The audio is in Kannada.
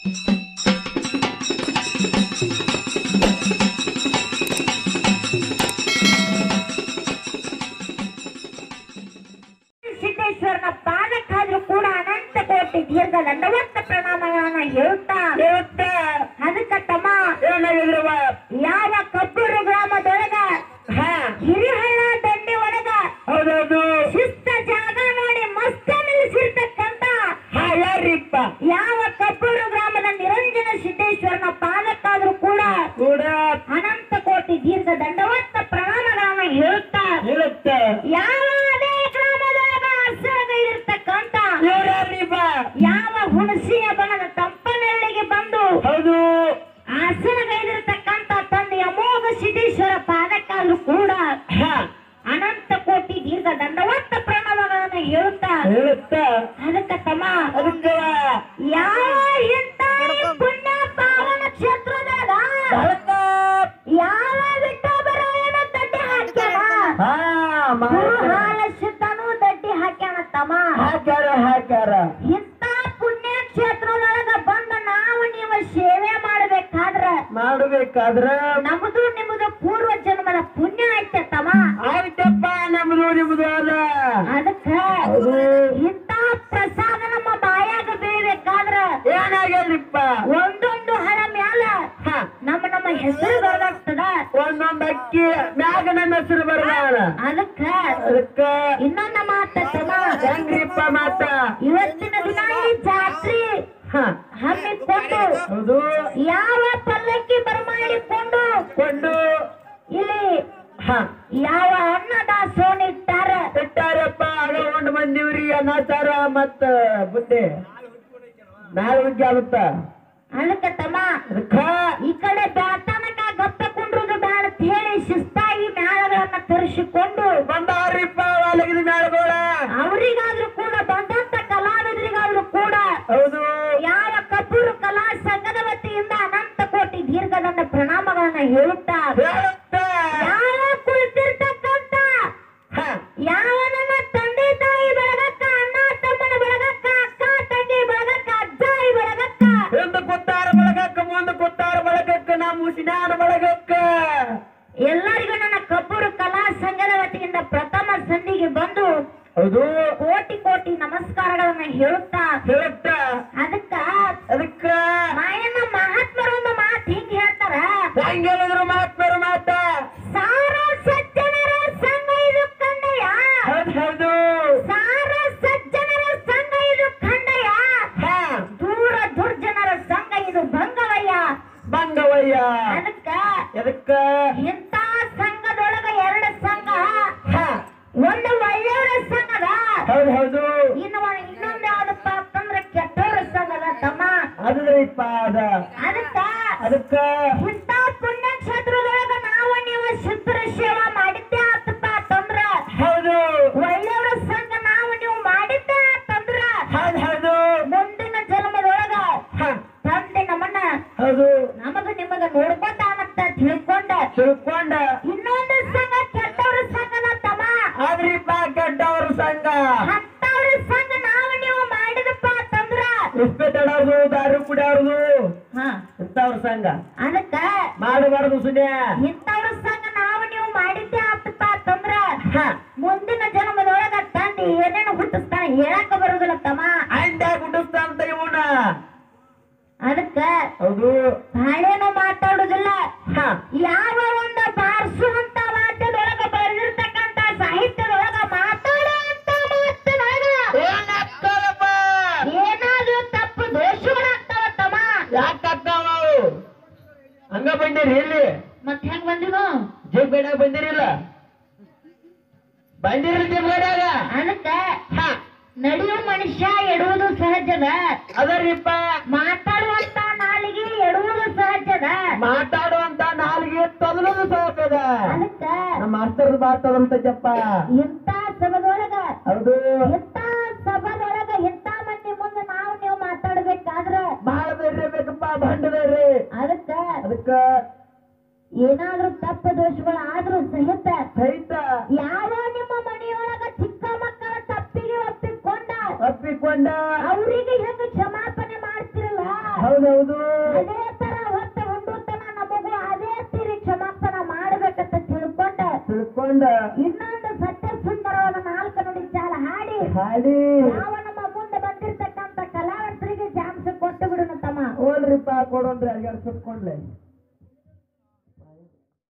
ಸಿದ್ದೇಶ್ವರನ ಪಾದಕ್ಕಾದ್ರೂ ಕೂಡ ಅನಂತ ಕೋಟಿ ದೀರ್ಘ ದಂಡವಂತ ಪ್ರಣಾಮಗಳನ್ನ ಹೇಳುತ್ತಾ ದೇವತ್ತ ಅದಕ್ಕ ತಮ್ಮ ಏನಾಗಿದ್ರವ ಯಾವ ಕಬ್ಬೂರು ಗ್ರಾಮದೊಳಗ ಹಾ ಹಿರಿಹಳ್ಳ ದಂಡಿ ಒಳಗ ಹೌದೌದು ಶಿಸ್ತ ಜಾಗ ನೋಡಿ ಮಸ್ತ ನಿಲ್ಲಿಸಿರ್ತಕ್ಕಂತ ಹಾ ಯಾರಿಪ್ಪ ಯಾವ ಕಬ್ಬೂರು ಗ್ರಾಮದ ನಿರಂಜನ ಸಿದ್ದೇಶ್ವರನ ಪಾದಕ್ಕಾದ್ರೂ ಕೂಡ ಕೂಡ ಅನಂತ ಕೋಟಿ ದೀರ್ಘ ದಂಡವಂತ ಪ್ರಣಾಮಗಳನ್ನ ಹೇಳುತ್ತಾ ಹೇಳುತ್ತ ಯಾವ ಅದೇ ಗ್ರಾಮದೊಳಗ ಹಸಿರಾಗಿರ್ತಕ್ಕಂತ ಇವ್ರ್ಯಾರಿಪ್ಪ ಯಾವ ಹುಣಸಿಯ ಬಣದ ತಂಪನಹಳ್ಳಿಗೆ ಬಂದು ಹೌದು ಆಸನಗೈದಿರ್ತಕ್ಕಂತ ತಂದೆಯ ಅಮೋಘ ಸಿದ್ದೇಶ್ವರ ಪಾದಕ್ಕಾದ್ರೂ ಕೂಡ ಹಾ ಅನಂತ ಕೋಟಿ ದೀರ್ಘ ದಂಡವಂತ ಪ್ರಣವಗಳನ್ನ ಹೇಳುತ್ತಾ ಹೇಳುತ್ತ ಅದಕ್ಕ ತಮ್ಮ ಅದಕ್ಕೆ ಯಾವ ಇಂಥ ಪುಣ್ಯ ಪಾವನ ಕ್ಷೇತ್ರದಾಗ ಯಾವ ವಿಠೋಬರಾಯನ ದಡ್ಡಿ ಹಾಕ್ಯಾನ ಹಾ ಗುರು ಮಾಡ ಹಾಲ ಸಿದ್ಧನು ದಡ್ಡಿ ಹಾಕ್ಯಾನ ತಮ್ಮ ಹಾಕ್ಯಾರ ಹಾಕ್ಯಾರ ಇಂಥ ಪುಣ್ಯ ಕ್ಷೇತ್ರದೊಳಗ ಬಂದು ನಾವು ನೀವು ಸೇವೆ ಮಾಡ್ಬೇಕಾದ್ರ ಮಾಡಬೇಕಾದ್ರ ನಮ್ದು ನಿಮ್ದು ಪೂರ್ವ ಜನ್ಮದ ಪುಣ್ಯ ಐತೆ ತಮ್ಮ ಆಯ್ತಪ್ಪ ನಮ್ದು ನಿಮ್ದು ಅದ ಅದಕ್ಕ ಹೌದು. ಇಂಥ ಪ್ರಸಾದ ನಮ್ಮ ಬಾಯಾಗ ಬೀಳ್ಬೇಕಾದ್ರ ಏನಾಗ್ಯದ್ರಿಪ್ಪ ಒಂದೊಂದು ಹಣ ಮ್ಯಾಲ ಹಾ ನಮ್ಮ ನಮ್ಮ ಹೆಸರು ಬರಲಾಗ್ತದ ಒಂದೊಂದ್ ಅಕ್ಕಿ ಮ್ಯಾಗ ನನ್ನ ಹೆಸರು ಬರಲ್ಲ ಅದಕ್ಕ ಅದಕ್ಕ ಇನ್ನೊಂದ ಮಾತ ತಮ್ಮ ಹೆಂಗ್ರಿಪ್ಪ ಮಾತ ಇವತ್ತಿನ ದಿನ ಈ ಜಾತ್ರೆ ಹಾ ಹಮ್ಮಿಕೊಂಡು ಹೌದು ಯಾವ ಪಲ್ಲಕ್ಕಿ ಬರಮಾಡಿಕೊಂಡು ಕೊಂಡು ಇಲ್ಲಿ ಹಾ ಯಾವ ಅನ್ನದಾಸೋನ ಇಟ್ಟಾರ ಇಟ್ಟಾರಪ್ಪ ಅಳಗೊಂಡು ಬಂದಿವ್ರಿ ಅನಾಚಾರ ಮತ್ತ ಬುದ್ಧಿ ನಾಳೆ ಉಗ್ಗಿ ಆಗುತ್ತ ಅದಕ್ಕ ತಮ್ಮ ಅದಕ್ಕ ಈ ಕಡೆ ಬ್ಯಾತನಕ ಗಪ್ಪ ಕುಂಡ್ರುದು ಬ್ಯಾಡ ಅಂತ ಹೇಳಿ ಶಿಸ್ತಾಗಿ ಮ್ಯಾಳಗಳನ್ನ ತರಿಸಿಕೊಂಡು ಬಂದಾರಿಪ್ಪ ವಾಲಗಿದ ಮ್ಯಾಳಗೋಳ ಅವರಿಗಾದ್ರೂ ಕೂಡ ಬಂದಂತ ಕಲಾವಿದರಿಗಾದ್ರೂ ಕೂಡ ಹೌದು ಯಾವ ಕಬ್ಬೂರು ಕಲಾ ಸಂಘದ ವತಿಯಿಂದ ಅನಂತ ಕೋಟಿ ದೀರ್ಘದಂಡ ಪ್ರಣಾಮಗಳನ್ನ ಹೇಳುತ್ತಾ ಹೇಳುತ್ತ ಯಾವ ಕುಳಿತಿರ್ತಕ್ಕಂತ ಹಾ ಯಾವ ನಮ್ಮ ತಂದೆ ತಾಯಿ ಬೆಳಗಕ್ಕ ಅಣ್ಣ ತಮ್ಮನ ಬೆಳಗಕ್ಕ ಅಕ್ಕ ತಂಗಿ ಬೆಳಗಕ್ಕ ಅಜ್ಜಾಯಿ ಬೆಳಗಕ್ಕ ಹಿಂದ ಕೂತಾರ ಬಳಗಕ್ಕ ಮುಂದ ಕೂತಾರ ಬಳಗಕ್ಕ ನಮ್ಮ ಸಿನಾನ ಬಳಗಕ್ಕ ಎಲ್ಲರಿಗೂ ನನ್ನ ಕಬ್ಬೂರು ಕಲಾ ಸಂಘದ ವತಿಯಿಂದ ಪ್ರಥಮ ಸಂಧಿಗೆ ಬಂದು ಹೌದು ಕೋಟಿ ಕೋಟಿ ನಮಸ್ಕಾರಗಳನ್ನ ಹೇಳುತ್ತಾ ಹೇಳುತ್ತ ಅದಕ್ಕ ಅದಕ್ಕ ಮಾಯಣ್ಣ ಮಹಾತ್ಮರು ಒಂದು ಮಾತು ಹಿಂಗ್ ಹೇಳ್ತಾರ ಹೆಂಗ್ ಹೇಳಿದ್ರು ಮಾತ್ಮರು ಮಾತ ಸಾರ ಸಜ್ಜನರ ಸಂಘ ಇದು ಕಂಡಯ್ಯ ಹೌದು ಹೌದು ಸಾರ ಸಜ್ಜನರ ಸಂಘ ಇದು ಕಂಡಯ್ಯ ಹಾ ದೂರ ದುರ್ಜನರ ಸಂಘ ಇದು ಭಂಗವಯ್ಯ ಬಂಗವಯ್ಯ ಅದಕ್ಕ ಎದಕ್ಕ ಇಂಥ ಸಂಘದೊಳಗ ಎರಡು ಸಂಘ ಹಾ ಒಂದು ಒಳ್ಳೆಯವರ ಸಂಘದ ಹೌದು ಹೌದು ಇನ್ನು ಒಂದ್- ಇನ್ನೊಂದು ಯಾವ್ದಪ್ಪ ಅಂತಂದ್ರೆ ಕೆಟ್ಟವರ ಸಂಘದ ತಮ್ಮ ಅದ್ರಿಪ್ಪ ಅದ ಅದಕ್ಕ ಅದಕ್ಕ ಇಂಥ ಪುಣ್ಯ ಕ್ಷೇತ್ರದೊಳಗ ನಾವು ನೀವು ಶುದ್ಧರ ಸೇವಾ ಮಾಡಿದ್ದೆ ಆತಪ್ಪ ಅಂತಂದ್ರ ಹೌದು ಒಳ್ಳೆಯವರ ಸಂಘ ನಾವು ನೀವು ಮಾಡಿದ್ದೆ ಅಂತಂದ್ರ ಹೌದು ಹೌದು ಮುಂದಿನ ಜನ್ಮದೊಳಗ ಹಾ ತಂದೆ ನಮ್ಮನ್ನ ಹೌದು ನಮಗ ನಿಮಗ ನೋಡ್ಕೊತಾನಂತ ತಿಳ್ಕೊಂಡ ತಿಳ್ಕೊಂಡ ಇನ್ನೊಂದು ಸಂಘ ಕೆಟ್ಟವ್ರ ಸಂಘದ ತಮ್ಮ ಆದ್ರಿಪ್ಪ ಕೆಟ್ಟವ್ರ ಸಂಘ ಹತ್ತವ್ರ ಸಂಘ ನಾವು ನೀವು ಮಾಡಿದಪ್ಪ ಅಂತಂದ್ರ ಉಪ್ಪೆ ತಡೋದು ದಾರು ಕುಡಿಯೋದು ಹಾ ಇಂಥವ್ರ ಸಂಘ ಅದಕ್ಕ ಮಾಡಬಾರದು ಸುನ್ಯ ಇಂಥವ್ರ ಸಂಘ ನಾವು ನೀವು ಮಾಡಿದ್ದೆ ಆತಪ್ಪ ಅಂತಂದ್ರ ಹಾ ಮುಂದಿನ ಜನ್ಮದೊಳಗ ತಂದೆ ಏನೇನು ಹುಟ್ಟಿಸ್ತಾನೆ ಹೇಳಕ ಬರುದಿಲ್ಲ ತಮ್ಮ ಅಂಡ ಗುಡಿಸ್ತಾಂತ ಇವನ ಅದಕ್ಕ ಹೌದು ಬಾಳೇನು ಮಾತಾಡುದಿಲ್ಲ ಹಾ ಯಾವ ಒಂದು ಬಾರಿಸುವಂತ ವಾದ್ಯದೊಳಗ ಬರೆದಿರ್ತಕ್ಕಂತ ಸಾಹಿತ್ಯದೊಳಗ ಮಾತಾಡುವಂತ ಮಾತಿನೊಳಗ ಏನಾಗ್ತಾರಪ್ಪ ಏನಾದ್ರೂ ತಪ್ಪು ದೋಷಗಳಾಗ್ತಾವ ತಮ್ಮ ಯಾಕಾಗ್ತಾವ ಅವು ಹಂಗ ಬಂದಿರಿ ಇಲ್ಲಿ ಮತ್ ಹೆಂಗ್ ಬಂದಿನು ಜಿಮ್ ಬೇಡ ಬಂದಿರಿಲ್ಲ ಬಂದಿರಿ ಜಿಮ್ ಬೇಡಾಗ ಅದಕ್ಕ ಹಾ ನಡೆಯುವ ಮನುಷ್ಯ ಎಡುವುದು ಸಹಜದ ಅದರಿಪ್ಪ ಮಾತಾಡುವಂತ ನಾಲಿಗೆ ಎಡುವುದು ಸಹಜದ ಮಾತಾಡುವಂತ ನಾಲ್ಗೆ ತೊದಲದು ಸಾಕದ ಅದಕ್ಕ ನಮ್ಮ ಮಾಸ್ತರ್ ಬಾರ್ತದಂತ ಜಪ್ಪ ಇಂಥ ಸಭದೊಳಗ ಹೌದು ಇಂಥ ಸಭದೊಳಗ ಇಂಥ ಮಂದಿ ಮುಂದೆ ನಾವು ನೀವು ಮಾತಾಡ್ಬೇಕಾದ್ರ ಬಹಳ ಬೇರೆ ಬೇಕಪ್ಪ ಬಂಡ ಬೇರೆ ಅದಕ್ಕ ಅದಕ್ಕ ಏನಾದ್ರೂ ತಪ್ಪು ದೋಷಗಳು ಆದ್ರೂ ಸಹಿತ ಸಹಿತ ಯಾವ ನಿಮ್ಮ ಮನೆಯೊಳಗ ಚಿಕ್ಕ ಮಕ್ಕಳ ತಪ್ಪಿಗೆ ಒಪ್ಪಿಕೊಂಡ ಒಪ್ಪಿಕೊಂಡ ಅವರಿಗೆ ಹೆಂಗ ಕ್ಷಮಾಪಣೆ ಮಾಡ್ತಿರಲ್ಲ ಹೌದೌದು ಅದೇ ತರ ಹೊತ್ತ ಹೊಂಡುತ್ತನ ನಮಗೂ ಅದೇ ತೀರಿ ಕ್ಷಮಾಪನ ಮಾಡಬೇಕಂತ ತಿಳ್ಕೊಂಡ ತಿಳ್ಕೊಂಡ ಇನ್ನೊಂದು ಸತ್ಯ ಸುಂದರವಾದ ನಾಲ್ಕು ನುಡಿ ಚಾಲ ಹಾಡಿ ಹಾಡಿ ಯಾವ ನಮ್ಮ ಮುಂದೆ ಬಂದಿರ್ತಕ್ಕಂಥ ಕಲಾವಂತರಿಗೆ ಚಾನ್ಸ್ ಕೊಟ್ಟು ಬಿಡೋಣ ತಮ್ಮ ಹೋಲ್ರಿಪ್ಪ ಕೊಡೋನ್ರಿ ಅಡ್ಗಾರ ಸುಟ್ಕೊಂಡ್ಲೆ